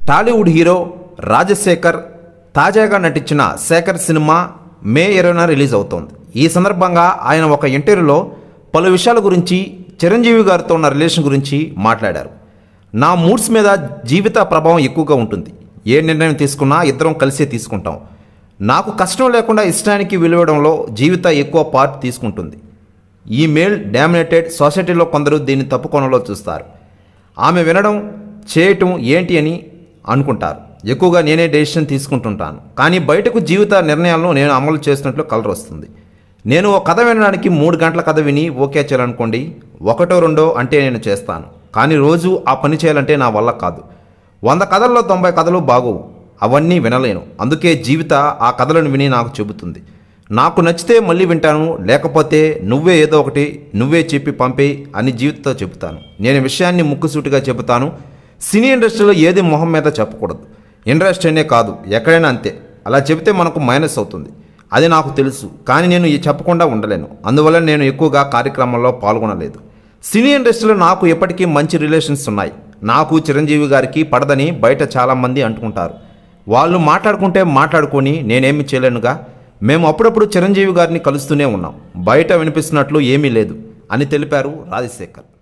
Tollywood hero Rajasekhar తాజాగా నటించిన Shekhar cinema మే ఇరవైన రిలీజ్ అవుతోంది ఈ సందర్భంగా ఆయన ఒక ఇంటర్వ్యూలో పలు విషయాల గురించి చిరంజీవి గారితో ఉన్న రిలేషన్ గురించి మాట్లాడారు నా మూడ్స్ మీద జీవిత ప్రభావం ఎక్కువగా ఉంటుంది ఏ నిర్ణయం తీసుకున్నా ఇద్దరం కలిసే తీసుకుంటాం నాకు కష్టం లేకుండా ఇష్టానికి విలువడంలో జీవిత ఎక్కువ పార్ట్ తీసుకుంటుంది ఈ మేల్ డామినేటెడ్ సొసైటీలో కొందరు దీన్ని తప్పుకోనలో చూస్తారు ఆమె వినడం చేయటం ఏంటి అని అనుకుంటారు ఎక్కువగా నేనే డెసిషన్ తీసుకుంటుంటాను కానీ బయటకు జీవిత నిర్ణయాలను నేను అమలు చేస్తున్నట్లు కలర్ వస్తుంది నేను ఒక కథ వినడానికి మూడు గంటల కథ విని ఓకే చేయాలనుకోండి ఒకటో రెండో అంటే నేను చేస్తాను కానీ రోజు ఆ పని చేయాలంటే నా వల్ల కాదు వంద కథల్లో తొంభై కథలు బాగోవు అవన్నీ వినలేను అందుకే జీవిత ఆ కథలను విని నాకు చెబుతుంది నాకు నచ్చితే మళ్ళీ వింటాను లేకపోతే నువ్వే ఏదో ఒకటి నువ్వే చెప్పి పంపే అని జీవితతో చెబుతాను నేను విషయాన్ని ముక్కుసూటిగా చెబుతాను సినీ ఇండస్ట్రీలో ఏది మొహం మీద చెప్పకూడదు ఇండస్ట్రీనే కాదు ఎక్కడైనా అంతే అలా చెబితే మనకు మైనస్ అవుతుంది అది నాకు తెలుసు కానీ నేను ఇది చెప్పకుండా ఉండలేను అందువల్ల నేను ఎక్కువగా కార్యక్రమాల్లో పాల్గొనలేదు సినీ ఇండస్ట్రీలో నాకు ఎప్పటికీ మంచి రిలేషన్స్ ఉన్నాయి నాకు చిరంజీవి గారికి పడదని బయట చాలామంది అంటుకుంటారు వాళ్ళు మాట్లాడుకుంటే మాట్లాడుకొని నేనేమి చేయలేనుగా మేము అప్పుడప్పుడు చిరంజీవి గారిని కలుస్తూనే ఉన్నాం బయట వినిపిస్తున్నట్లు ఏమీ లేదు అని తెలిపారు రాజశేఖర్